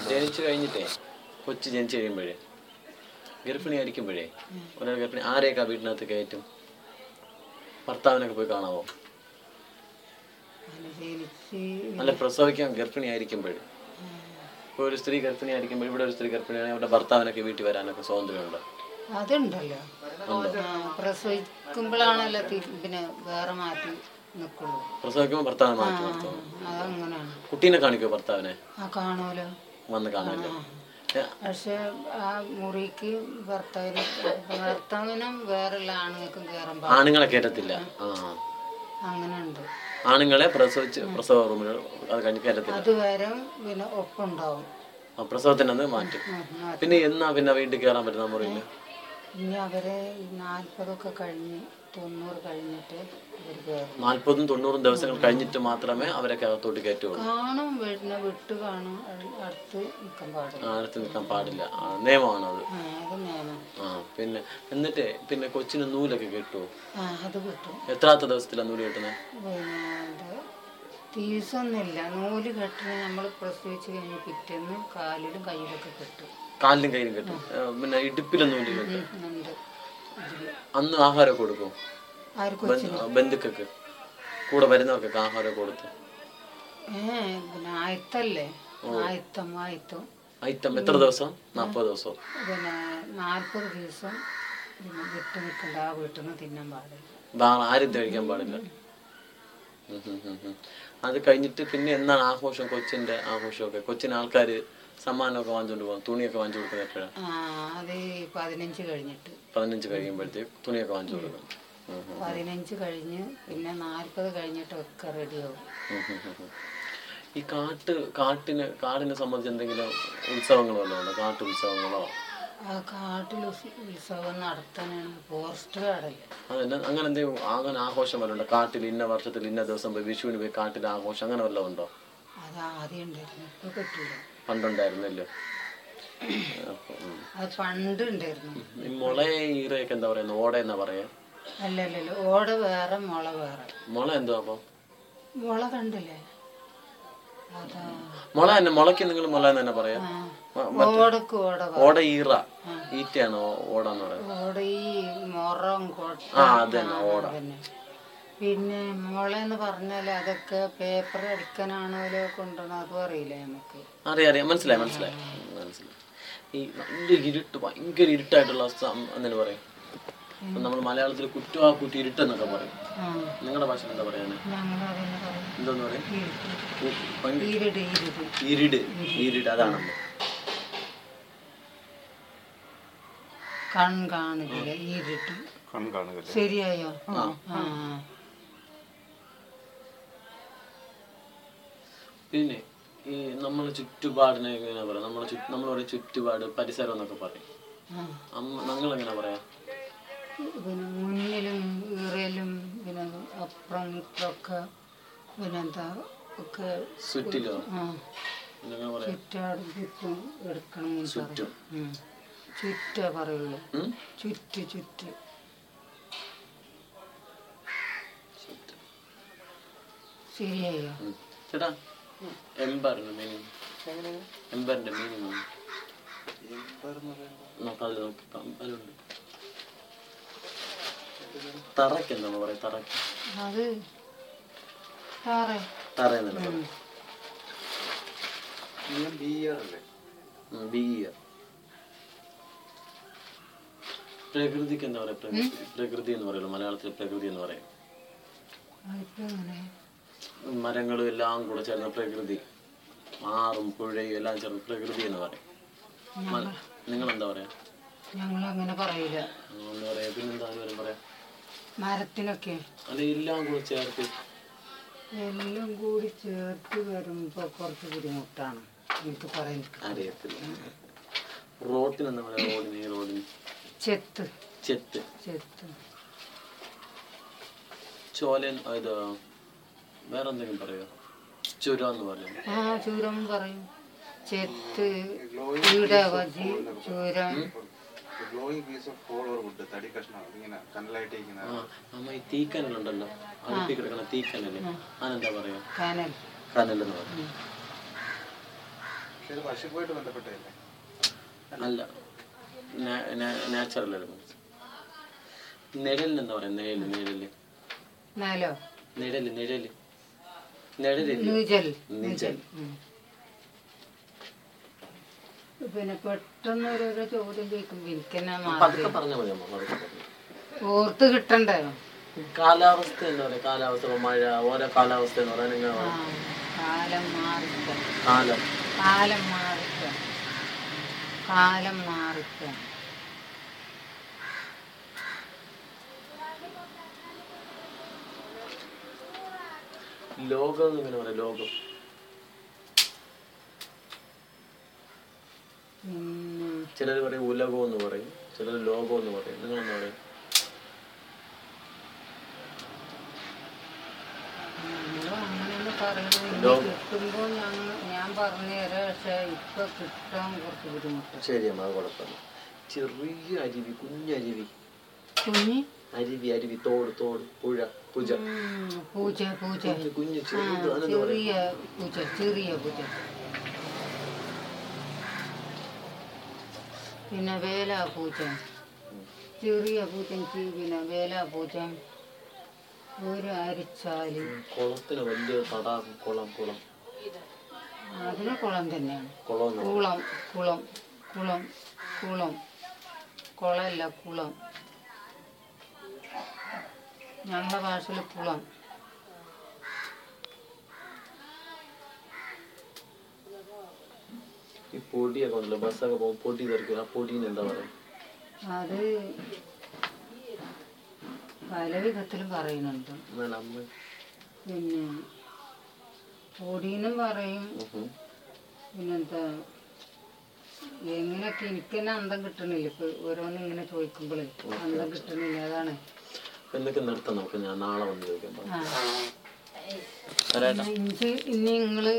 ജനിച്ചു കഴിഞ്ഞിട്ടേ കൊച്ചു ജനിച്ചു കഴിയുമ്പോഴേ ഗർഭിണി ആയിരിക്കുമ്പോഴേ ഒരാൾ ഗർഭിണി ആരെയൊക്കെ ആ വീട്ടിനകത്ത് കയറ്റും ഭർത്താവിനൊക്കെ പോയി കാണാവോ അങ്ങനെ ജനിച്ച് അല്ല പ്രസവിക്കാൻ ഗർഭിണി ആയിരിക്കുമ്പോഴേ ഇപ്പോൾ ഒരു സ്ത്രീ ഗർഭിണി ആയിരിക്കുമ്പോൾ ഇവിടെ ഒരു സ്ത്രീ ഗർഭിണിയാണെങ്കിൽ അവരുടെ ഭർത്താവിനൊക്കെ വീട്ടിൽ വരാനൊക്കെ സ്വാതന്ത്ര്യമുണ്ട് അതുണ്ടല്ലോ ആ, പ്രസവിക്കുമ്പോഴാണല്ലോ തി- പിന്നെ വേറെ മാറ്റി നിൽക്കുള്ളൂ പ്രസവിക്കുമ്പോൾ ഭർത്താവിനെ മാറ്റി നിർത്തും അതങ്ങനെയാണ് കുട്ടീനെ കാണിക്കോ ഭർത്താവിനെ ആ കാണുമല്ലോ വന്ന് കാണില്ലേ ഏ, പക്ഷെ ആ മുറിക്ക് ഭർത്താവിന് ഭർത്താവിനും വേറെയുള്ള ആണുങ്ങൾക്കും കയറാൻ പാടില്ല ആണുങ്ങളെ കയറ്റത്തില്ല ആ അങ്ങനെ ഉണ്ട് ആണുങ്ങളെ പ്രസവിച്ച് പ്രസവ റൂമിൽ അത് കഴിഞ്ഞ് കയറ്റത്തില്ല അതുവരെ പിന്നെ ഒപ്പുണ്ടാവും ആ, പ്രസവത്തിനന്ന് മാറ്റും ഉം, ഉം. പിന്നെ എന്നാ പിന്നെ വീട്ടിൽ കയറാൻ പറ്റുന്ന മുറിയിൽ ഇനി അവരെ ഈ നാൽപ്പതൊക്കെ കഴിഞ്ഞ് തൊണ്ണൂറ് കഴിഞ്ഞിട്ട് ഇവർ കയറും നാൽപ്പതും തൊണ്ണൂറും ദിവസങ്ങൾ കഴിഞ്ഞിട്ട് മാത്രമേ അവരൊക്കെ അകത്തോട്ട് കയറ്റുള്ളൂ കാണും വീടിനെ വിട്ട് കാണും അ- അടുത്ത് നിൽക്കാൻ പാടില്ല ആ, അടുത്ത് നിൽക്കാൻ പാടില്ല ആ, നിയമമാണ് അത് ആ അത് നിയമം ആ പിന്നെ എന്നിട്ട് പിന്നെ കൊച്ചിന് നൂലൊക്കെ കിട്ടുമോ ആ അത് കിട്ടും എത്രാമത്തെ ദിവസത്തിലാണ് നൂല് കിട്ടുന്നത് പിന്നെ ഇത് തീസൊന്നുമില്ല നൂല് കെട്ടിന് നമ്മൾ പ്രസവിച്ച് കഴിഞ്ഞ് പിറ്റേന്ന് കാലിലും കയ്യിലൊക്കെ കെട്ടും കാലിലും കയ്യിലും കിട്ടും ആ, പിന്നെ ഇടുപ്പിലും നൂല് കിട്ടും ഉം, ഉണ്ട് ഇതില് അന്ന് ആഹാരം കൊടുക്കും ആർക്കും ബന്ധുക്കൾക്ക് കൂടെ വരുന്നവർക്കൊക്കെ ആഹാരം കൊടുത്ത് ഏ പിന്നെ ആയത്തല്ലേ ആയത്തം ആയത്തം ഐറ്റം എത്ര ദിവസം നാൽപ്പത് ദിവസം പിന്നെ നാൽപ്പത് ദിവസം പിന്നെ വിട്ട് നിൽക്കണ്ട ആ വീട്ടിൽ നിന്ന് തിന്നാൻ പാടില്ല വേറെ ആരും കഴിക്കാൻ പാടില്ല ഉം ഉം ഉം ഉം. അത് കഴിഞ്ഞിട്ട് പിന്നെ എന്നാണ് ആഘോഷം കൊച്ചിന്റെ ആഘോഷമൊക്കെ കൊച്ചിന് ആൾക്കാർ സമ്മാനമൊക്കെ വാങ്ങിച്ചുകൊണ്ട് പോകും തുണിയൊക്കെ വാങ്ങിച്ചു കൊടുക്കുന്നത് എപ്പോഴാണ് ആ അത് പതിനഞ്ച് കഴിഞ്ഞിട്ട് പതിനഞ്ച് കഴിയുമ്പോഴത്തേക്ക് തുണിയൊക്കെ വാങ്ങിച്ചു കൊടുക്കും ഉം ഉം. പതിനഞ്ച് കഴിഞ്ഞ് പിന്നെ നാൽപ്പത് കഴിഞ്ഞിട്ട് ഒക്കെ റെഡിയാവും ഉം ഉം ഉം ഉം. ഈ കാട്ട് കാട്ടിന് കാടിനെ സംബന്ധിച്ച് എന്തെങ്കിലും ഉത്സവങ്ങളോ വല്ലതും ഉണ്ടോ കാട്ടു ഉത്സവങ്ങളോ ആ കാട്ടിൽ ഉസ് ഉത്സവം നടത്താനാണ് ഫോറസ്റ്റ് കാടല്ലേ അതന്നെ അങ്ങനെ എന്തെങ്കിലും അങ്ങനെ ആഘോഷം വല്ലതും ഉണ്ടോ കാട്ടിൽ ഇന്ന വർഷത്തിൽ ഇന്ന ദിവസം പോയി വിഷുവിന് പോയി കാട്ടിൽ ആഘോഷം അങ്ങനെ വല്ലതും ഉണ്ടോ അത് ആദ്യം ഉണ്ടായിരുന്നു ഇപ്പൊ പറ്റൂല പണ്ടുണ്ടായിരുന്നല്ലോ അപ്പൊ, ഉം. അത് പണ്ട് ഉണ്ടായിരുന്നു ഈ മുള ഈറയൊക്കെ എന്താ പറയുന്നത് ഓട എന്നാ പറയാ അല്ല അല്ല അല്ല ഓട വേറെ മുള വേറെ മുള എന്തോ അപ്പൊ മുള കണ്ടില്ലേ അതാ മുള തന്നെ മുളയ്ക്ക് നിങ്ങൾ മുള എന്ന് തന്നെ പറയാ ആ ഓടക്ക് ഓട വേറെ. ഓട ഈറ ഈറ്റയാണ് ഓ- ഓട എന്ന് പറയുന്നത് ഓട ഈ മുറം കൊട്ട ആ അത് തന്നെ ഓട തന്നെ പിന്നെ മുള എന്ന് പറഞ്ഞാൽ അതൊക്കെ പേപ്പർ അടിക്കാനാണല്ലോ കൊണ്ടുവന്നത് അതും അറിയില്ല നമുക്ക് അറിയാം അറിയാം മനസ്സിലായി മനസ്സിലായി ഉം, മനസ്സിലായി ഈ നല്ല ഇരുട്ട് ഭയങ്കര ഇരുട്ടായിട്ടുള്ള സം- എന്നു പറയും ഇപ്പൊ നമ്മൾ മലയാളത്തിൽ കുറ്റുവാ കുറ്റി ഇരുട്ടെന്നൊക്കെ പറയും ആ നിങ്ങളുടെ ഭാഷ എന്താ പറയാന് ഞങ്ങൾ അതന്നെ പറയും എന്തോന്ന് പറയും ഇരുട്ട്. ഉ- ഭയങ്കര ഇരുട് ഇരുട് ഇരുട് ഇരുട് അതാണല്ലോ കൺ കാണില്ല ഇരുട്ട് കൺ കാണുകല്ലേ ശരിയായോ ആ പിന്നെ ഈ നമ്മളെ ചുറ്റുപാടിനെ എങ്ങനെ പറയാം നമ്മളെ ചു നമ്മളൊരു ചുറ്റുപാട് പരിസരം എന്നൊക്കെ പറയും ആ. അമ്മ നിങ്ങൾ എങ്ങനെ പറയാ പിന്നെ മുന്നിലും ഈറയിലും പിന്നെ അപ്പുറം ഇപ്പുറമൊക്കെ പിന്നെന്താ ഒക്കെ ചുറ്റിലോ ആ നിങ്ങൾ പറയാം ചുറ്റാടും ചുറ്റും എടുക്കണം എന്ന് ചുറ്റും പറയും ഉം. ചുറ്റേ പറയുള്ളൂ ഉം? ചുറ്റ് ചുറ്റ് ശരിയായോ ഉം. ചേട്ടാ എംബറിന്റെ മീനിങ് എംബറിന്റെ മീനിങ് നോക്കാതെ നോക്കി അതിലുണ്ട് തറയ്ക്ക് എന്താ പറയാ തറയ്ക്ക് അത് സാറേ തറ എന്നല്ല ഉം. ബിയറല്ലേ ബിയ പ്രകൃതിക്ക് എന്താ പറയാ പ്രകൃതി പ്രകൃതി എന്ന് പറയുള്ളൂ മലയാളത്തിൽ പ്രകൃതി എന്ന് പറയും അതിപ്പോ എങ്ങനെ മരങ്ങളും എല്ലാം കൂടെ ചേർന്ന പ്രകൃതി ആറും പുഴയും എല്ലാം ചേർന്ന് പ്രകൃതി എന്ന് പറയും നിങ്ങൾ എന്താ പറയാ ഞങ്ങളങ്ങനെ പറയില്ല എന്താ പറയാ പിന്നെന്താ അതുവരെ പറയാ മരത്തിനൊക്കെ അത് എല്ലാം കൂടെ ചേർത്ത് എല്ലാം കൂടി ചേർത്ത് വരുമ്പോ കുറച്ച് ബുദ്ധിമുട്ടാണ് എനിക്ക് പറയാൻ അറിയത്തില്ല റോട്ടിന് എന്താ പറയാ റോഡിന് ഈ റോഡിന് ചെത്ത് ചെത്ത് ചെത്ത് ചോലൻ ഇത് വേറെ എന്തെങ്കിലും പറയോ ചുരം എന്ന് പറയും ആ ചൂരം പറയും ചെത്ത് ഈടവജി ചൂരം glowing piece of hole or wood തടി കഷ്ണം ഇങ്ങനെ കനലായിട്ടിരിക്കുന്ന ആ നമ്മ ഈ തീക്കനലുണ്ടല്ലോ അടുപ്പി കിടക്കുന്ന തീക്കനല് അതെന്താ പറയാ കനൽ കനൽ എന്ന് പറയും പക്ഷെ ഇത് വർഷവുമായിട്ട് ബന്ധപ്പെട്ടതല്ലേ അല്ല നാച്ചുറൽ എലമെന്റ്സ് നിഴലിന് എന്താ പറയാ നിഴല് നിഴല് നാലോ നിഴല് നിഴല് നിഴലില്ലേ നീജൽ നിജൽ. ഉം. പിന്നെ പെട്ടെന്ന് ഓരോരോ ചോദ്യം ചോദിക്കുമ്പോ എനിക്കെന്നാ മാറി പതുക്കെ പറഞ്ഞാൽ മതി അമ്മ പതുക്കെ പറഞ്ഞു ഓർത്ത് കിട്ടണ്ടേ കാലാവസ്ഥ എന്താ പറയാ കാലാവസ്ഥ ഇപ്പൊ മഴ ഓരോ കാലാവസ്ഥ എന്ന് പറയാൻ എങ്ങനെ ആ, പറയാം? കാലം മാറിക്ക കാലം കാലം മാറിക്ക കാലം മാറിക്ക ലോകം എന്ന് ഇങ്ങനെ പറയാം ലോകം പിന്നെ ചിലർ പറയും ഉലകം എന്ന് പറയും ചിലർ ലോകം എന്ന് പറയും നിങ്ങൾ എന്താ പറയും നമ്മള് അങ്ങനെയൊന്നും പറയുന്നു ഇനി ലോകം. കിട്ടുമ്പോ ഞങ്ങൾ ഞാൻ പറഞ്ഞു തരാം പക്ഷെ ഇപ്പൊ കിട്ടാൻ കുറച്ച് ബുദ്ധിമുട്ട് ശരി അമ്മ അത് കുഴപ്പമില്ല ചെറിയ അരുവി കുഞ്ഞരുവി കുഞ്ഞി അരുവി അരുവി തോട് തോട് പുഴ പുജ ഉം, പൂച്ച പൂച്ച കുഞ്ഞു കുഞ്ഞു ആ, ചെറുത് അതെന്താ പറയാ ചെറിയ പൂച്ച ചെറിയ പൂച്ച പിന്നെ വേല പൂച്ച ചെറിയ പൂച്ച പിന്നെ വേല പൂച്ച ഒരു അരിച്ചാല് കുളത്തിന് വലിയ തടാകം കുളം കുളം അതിന് കുളം തന്നെയാണ് കുളം എന്ന് പറയും. കുളം കുളം കുളം കുളം കുളമല്ല കുളം ഞങ്ങളുടെ ഭാഷയിൽ കുളം ഈ പൊടിയൊക്കെ ഉണ്ടല്ലോ ബസ്സൊക്കെ പോകുമ്പോൾ പൊടി തെറിക്കും ആ പൊടീന് എന്താ പറയാ അത് പല വിധത്തിലും പറയുന്നുണ്ട് എന്നാൽ അമ്മ പിന്നെ പൊടിയെന്നും പറയും ഉം. പിന്നെന്താ എങ്ങനെയൊക്കെ എനിക്ക് തന്നെ അന്തം കിട്ടണില്ല ഇപ്പൊ ഓരോന്നും ഇങ്ങനെ ചോദിക്കുമ്പോഴേ അന്തം കിട്ടണില്ല അതാണ് എന്നൊക്കെ നിർത്താം നമുക്ക് ഞാൻ നാളെ വന്ന് ചോദിക്കാം ആ തരാട്ടാ ഇനി ഇനി നിങ്ങള്